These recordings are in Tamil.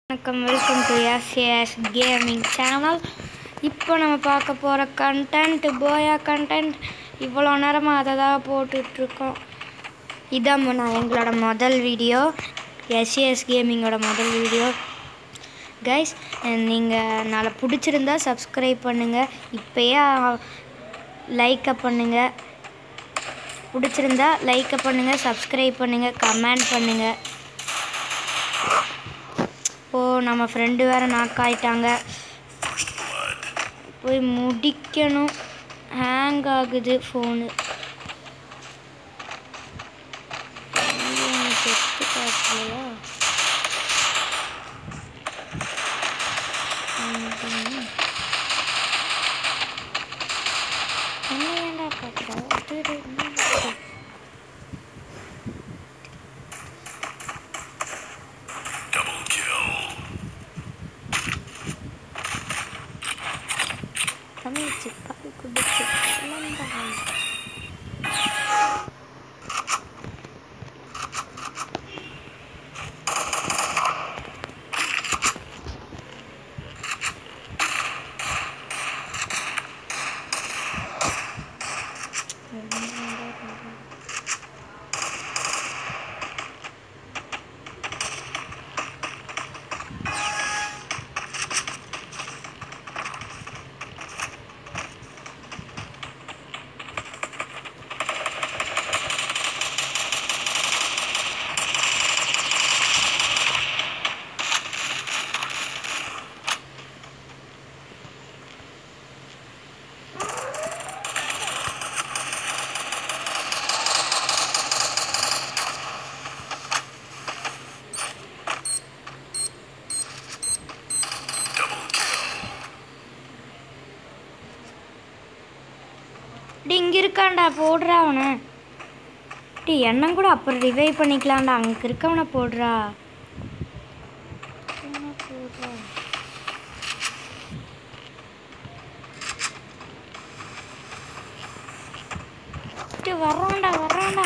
வணக்கம் welcome to SAS gaming channel இப்போ நம்ம பார்க்க போகிற கண்டென்ட் போயா கண்டென்ட் இவ்வளோ நேரமாக அதை தான் போட்டுட்ருக்கோம் இதான் நான் எங்களோட முதல் வீடியோ எஸ்ஏஎஸ் கேமிங்கோட முதல் வீடியோ கைஸ் நீங்கள் நாளை பிடிச்சிருந்தா சப்ஸ்கிரைப் பண்ணுங்கள் இப்போயே லைக்கை பண்ணுங்கள் பிடிச்சிருந்தா லைக்கை பண்ணுங்கள் சப்ஸ்கிரைப் பண்ணுங்கள் கமெண்ட் பண்ணுங்கள் ஓ நம்ம ஃப்ரெண்டு வேறு நாக் ஆயிட்டாங்க போய் முடிக்கணும் ஹேங் ஆகுது ஃபோனு செத்து காட்டலையா என்ன ஏன்டா காட்டுற Double kill. தமிழ் சிப்பாய் குடிச்சு கலந்தான் Double kill. டி இங்க இருக்கான்டா போடுறா அவனை டி எண்ணம் கூட அப்புறம் ரிவைவ் பண்ணிக்கலாம்டா அங்க இருக்கவனை போடுறா இவனை போடுறா. டி வர்றான்டா வர்றான்டா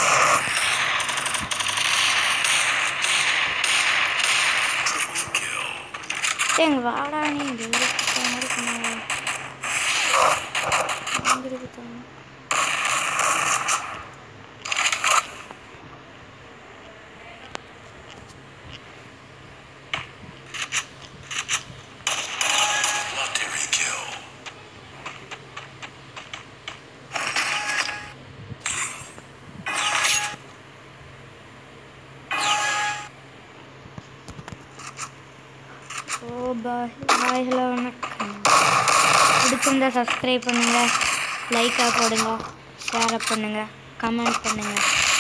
Triple kill. டேய், இங்க வாடா நீ இங்க இருக்கு மாதிரி பண்ணாத. இங்க இருக்கு தம்பி. Lottery kill. ஓ பாய் பாய் ஹலோ வணக்கம் பிடிச்சிருந்தா சப்ஸ்கிரைப் பண்ணுங்க லைக்காக போடுங்க ஷேர் பண்ணுங்க கமெண்ட் பண்ணுங்க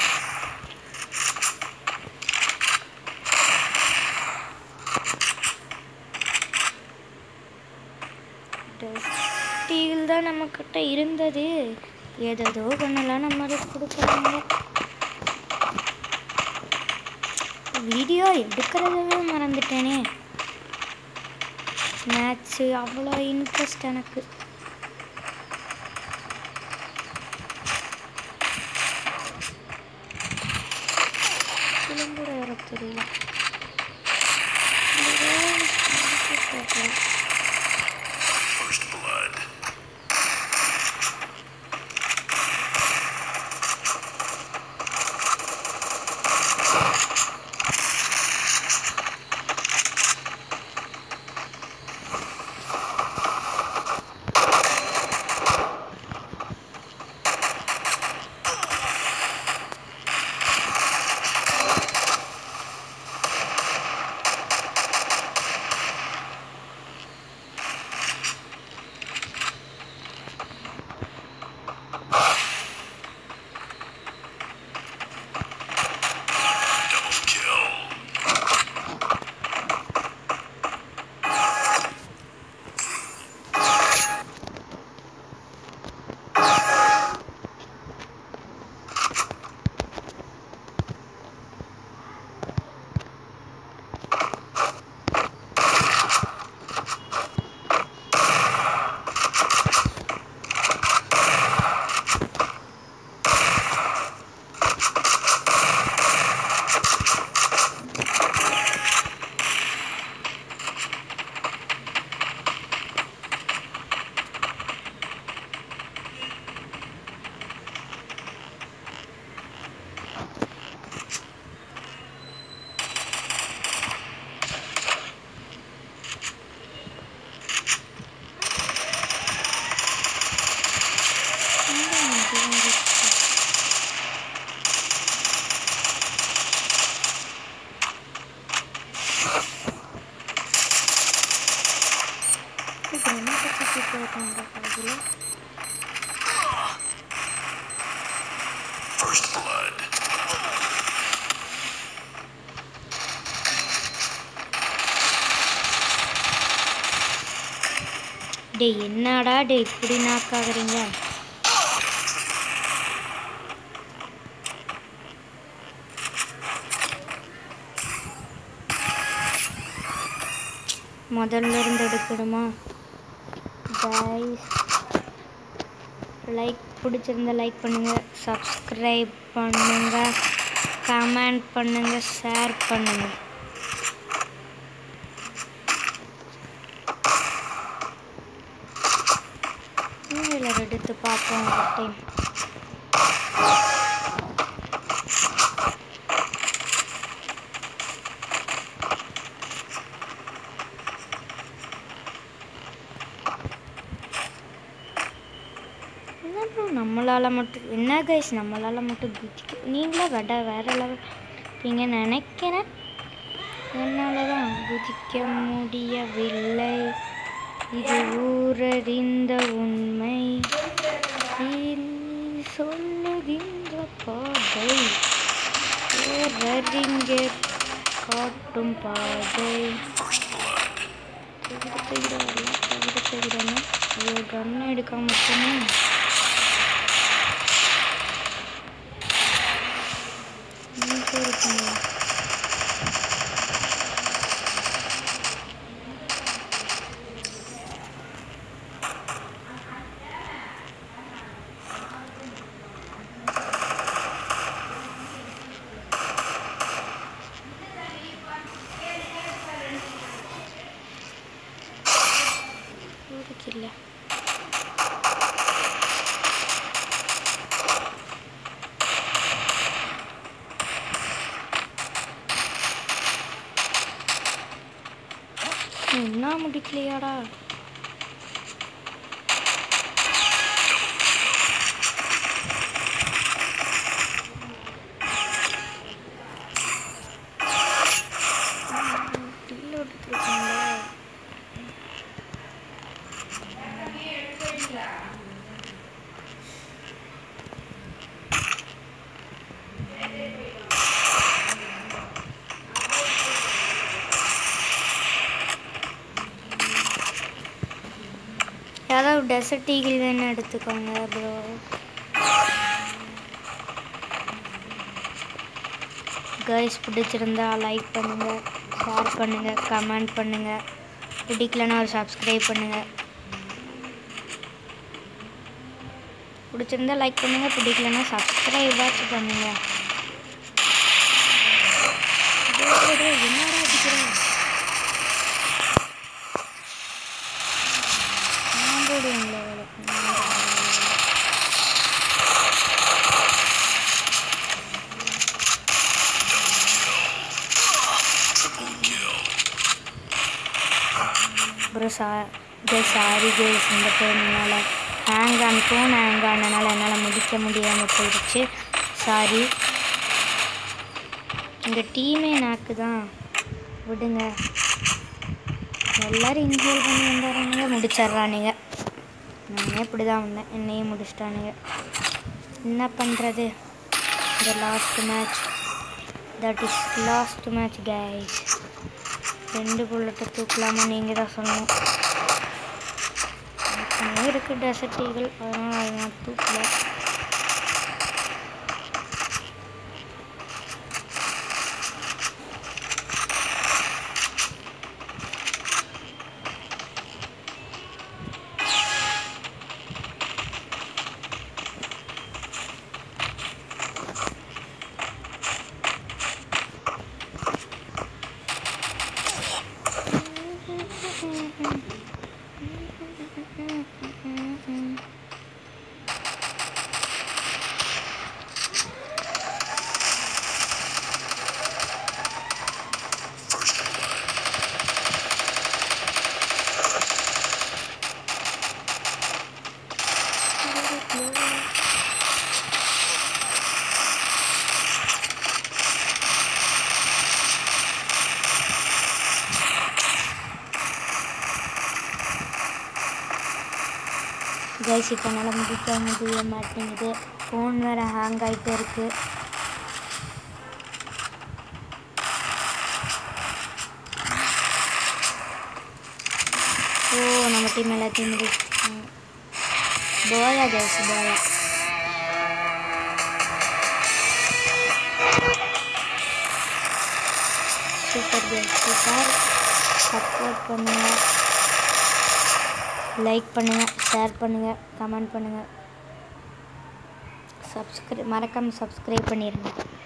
டீல் தான் நம்மக்கிட்ட இருந்தது ஏதேதோ பண்ணலாம் நம்ம அதை கொடுக்குறாங்க வீடியோ எடுக்கிறதவே மறந்துட்டேனே மேட்ச்சு அவ்வளோ இன்ட்ரெஸ்ட் எனக்கு இதுலும் கூட வர தெரியல First blood. இருக்காங்க அதில் First blood. டேய் என்னடா டேய் இப்படி நாக்காகிறீங்க முதல்ல இருந்து எடுக்கணுமா கைஸ் லைக் பிடிச்சிருந்தா லைக் பண்ணுங்க சப்ஸ்கிரைப் பண்ணுங்க கமெண்ட் பண்ணுங்க ஷேர் பண்ணுங்க மூவியில் எடுத்து பார்ப்போம் ஒரு டைம் என்ன bro, நம்மளால மட்டும் என்ன கைஸ் நம்மளால மட்டும் குதிக்க நீங்களே விட வேற லெவல் இருப்பீங்க நினைக்கிறேன் என்னால தான் குதிக்க முடியவில்லை இது ஊரறிந்த உண்மை நீ சொல்லுகின்ற பாதை ஓரறிஞர் காட்டும் பாதை First blood. தவிர தவிர வரல தவிர தவிரன்னு ஐயோ கண்ணை எடுக்காம மட்டுமே இங்கே இருக்குங்க இல்லை என்ன முடிக்கலையாடா டில் எடுத்துருக்கீங்களா யாராவது டெசர்ட் ஈகிள் வேணும் எடுத்துக்கோங்க ப்ரோ கைஸ் பிடிச்சிருந்தா லைக் பண்ணுங்கள் ஷேர் பண்ணுங்கள் கமெண்ட் பண்ணுங்கள் பிடிக்கலன்னா ஒரு சப்ஸ்கிரைப் பண்ணுங்கள் பிடிச்சிருந்தா லைக் பண்ணுங்கள் பிடிக்கலன்னா சப்ஸ்கிரைப் ஆச்சும் பண்ணுங்கள் டேய், டேய், என்னடா அடிக்கிறேன் நான் போடுவேங்களா Triple kill. அப்புறம் சா கேஸ் சாரி கேஸ் இந்த டைம்னால ஹேங் ஆன் ஃபோன் ஹேங் ஆனனால என்னால் முடிக்க முடியாமல் போயிடுச்சு சாரி இந்த டீமே நாக்கு தான் விடுங்க எல்லாரும் இன்ஹோல் பண்ணி வந்துடுறானுங்க முடிச்சிட்றானுங்க நானே இப்படி தான் வந்தேன் என்னையும் முடிச்சிட்டானுங்க என்ன பண்ணுறது இந்த last match that is last match guys ரெண்டு புல்லட்டை தூக்கலாமா நீங்கள் தான் சொல்லணும் ஏற்கனவே இருக்கு டெசர்ட் ஈகிள் அதனால் அதை நான் தூக்கல கைஸ் இப்போ என்னால் முடிக்க முடிய மாட்டேங்குது ஃபோன் வேறு ஹேங் ஆகிட்டே இருக்குது ஓ நம்ம டீம் எல்லாத்தையும் முடிச்சிட்டாங்க போயா கைஸ் போயா சூப்பர் கைஸ் சூப்பர் சப்போர்ட் பண்ணுங்கள் லைக் பண்ணுங்கள் ஷேர் பண்ணுங்கள் கமெண்ட் பண்ணுங்கள் சப்ஸ்கிரைப் மறக்காமல் சப்ஸ்கிரைப் பண்ணிடுங்க